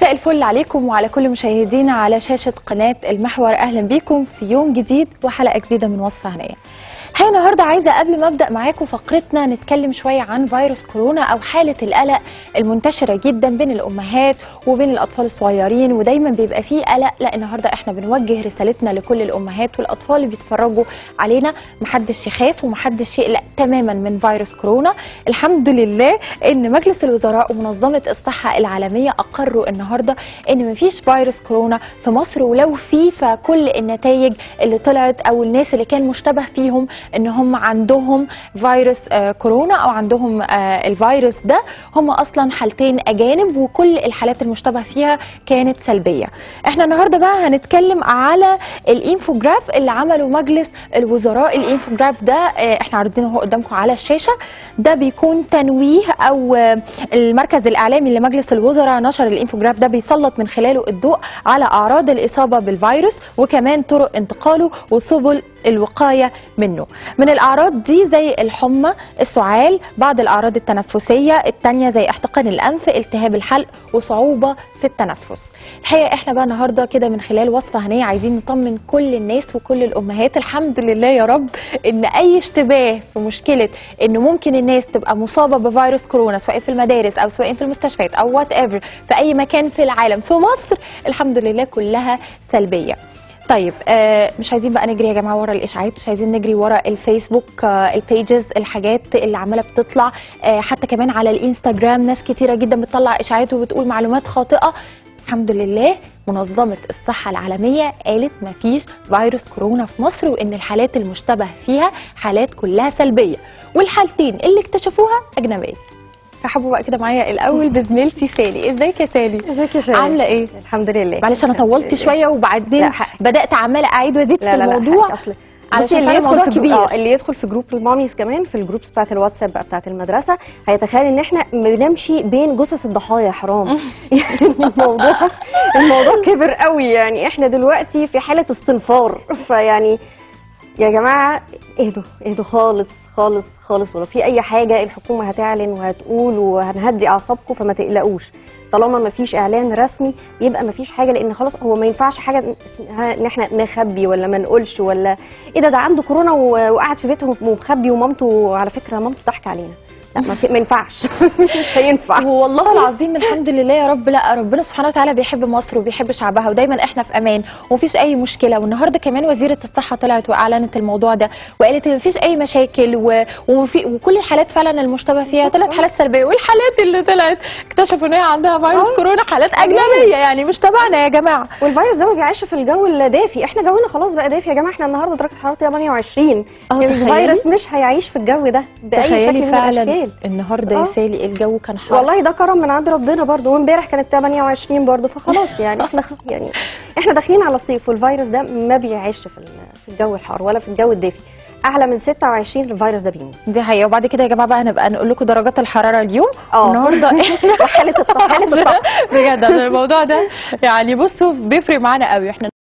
مساء الفل عليكم وعلى كل مشاهدينا على شاشة قناة المحور أهلا بيكم في يوم جديد وحلقة جديدة من وصفة هنية هي النهاردة عايزة قبل ما أبدأ معاكم فقرتنا نتكلم شوية عن فيروس كورونا أو حالة القلق المنتشرة جدا بين الأمهات وبين الأطفال الصغيرين ودايما بيبقى فيه قلق لا النهاردة احنا بنوجه رسالتنا لكل الأمهات والأطفال اللي بيتفرجوا علينا محدش يخاف ومحدش يقلق تماما من فيروس كورونا الحمد لله ان مجلس الوزراء ومنظمة الصحة العالمية أقروا النهاردة ان مفيش فيروس كورونا في مصر ولو في فكل النتائج اللي طلعت او الناس اللي كان مشتبه فيهم ان هم عندهم فيروس آه كورونا او عندهم آه الفيروس ده هم اصلا حالتين اجانب وكل الحالات المشتبه فيها كانت سلبيه احنا النهارده بقى هنتكلم على الانفوجراف اللي عمله مجلس الوزراء الانفوجراف ده آه احنا عارضينه اهو قدامكم على الشاشه ده بيكون تنويه او آه المركز الاعلامي لمجلس الوزراء نشر الانفوجراف ده بيسلط من خلاله الضوء على اعراض الاصابه بالفيروس وكمان طرق انتقاله وسبل الوقايه منه من الاعراض دي زي الحمى السعال بعض الاعراض التنفسيه التانية زي احتقان الانف التهاب الحلق وصعوبه في التنفس الحقيقه احنا بقى النهارده كده من خلال وصفه هنيه عايزين نطمن كل الناس وكل الامهات الحمد لله يا رب ان اي اشتباه في مشكله ان ممكن الناس تبقى مصابه بفيروس كورونا سواء في المدارس او سواء في المستشفيات او وات ايفر في اي مكان في العالم في مصر الحمد لله كلها سلبيه طيب آه مش عايزين بقى نجري يا جماعه ورا الاشاعات مش عايزين نجري ورا الفيسبوك آه البيجز الحاجات اللي عماله بتطلع آه حتى كمان على الانستجرام ناس كتيره جدا بتطلع اشاعات وبتقول معلومات خاطئه الحمد لله منظمة الصحة العالمية قالت مفيش فيروس كورونا في مصر وإن الحالات المشتبه فيها حالات كلها سلبية والحالتين اللي اكتشفوها أجنبية رحبوا بقى كده معايا الأول بزميلتي سالي ازيك يا سالي؟ ازيك يا شيرين عاملة ايه؟ الحمد لله معلش أنا طولت شوية وبعدين لا، حقك. بدأت عمالة أعيد وأزيد في لا لا لا الموضوع حقك. اصل علشان بصي، فعلا يدخل موضوع في كبير. اه اللي يدخل في جروب الماميز كمان في الجروبس بتاعت الواتساب بقى بتاعت المدرسه هيتخيل ان احنا بنمشي بين جثث الضحايا حرام يعني الموضوع الموضوع كبر قوي يعني احنا دلوقتي في حاله استنفار فيعني يا جماعه اهدوا اهدوا خالص خالص خالص ولو في اي حاجه الحكومه هتعلن وهتقول وهنهدي اعصابكم فما تقلقوش طالما ما فيش اعلان رسمي يبقى ما فيش حاجه لان خلاص هو ما ينفعش حاجه ان احنا نخبي ولا ما نقولش ولا ايه ده ده عنده كورونا و- وقاعد في بيته ومخبي ومامته على فكره مامته ضحك علينا لا ما, في ما ينفعش مش هينفع والله العظيم الحمد لله يا رب لا ربنا سبحانه وتعالى بيحب مصر وبيحب شعبها ودايما احنا في امان ومفيش اي مشكله والنهارده كمان وزيره الصحه طلعت واعلنت الموضوع ده وقالت ان مفيش اي مشاكل و... وفي... وكل الحالات فعلا المشتبه فيها طلعت حالات سلبيه والحالات اللي طلعت اكتشفوا ان هي عندها فيروس آه. كورونا حالات اجنبيه يعني مش تبعنا يا جماعه والفيروس ده ما بيعيش في الجو الدافي احنا جونا خلاص بقى دافي يا جماعه احنا النهارده درجه الحراره 28 اه الفيروس مش هيعيش في الجو ده باي شكل تخيلي من فعلا الاشكال النهارده يا آه. سالي الجو كان حر والله ده كرم من عند ربنا برضه وامبارح كانت 28 برضه فخلاص يعني احنا خ- يعني احنا داخلين على الصيف والفيروس ده ما بيعيش في ال- في الجو الحار ولا في الجو الدافي اعلى من 26 الفيروس ده بيموت دي حقيقه وبعد كده يا جماعه بقى نبقى نقول لكم درجات الحراره اليوم اه. النهارده احنا وحاله الط- حاله الطقس بجد عشان الموضوع ده يعني بصوا بيفرق معانا قوي احنا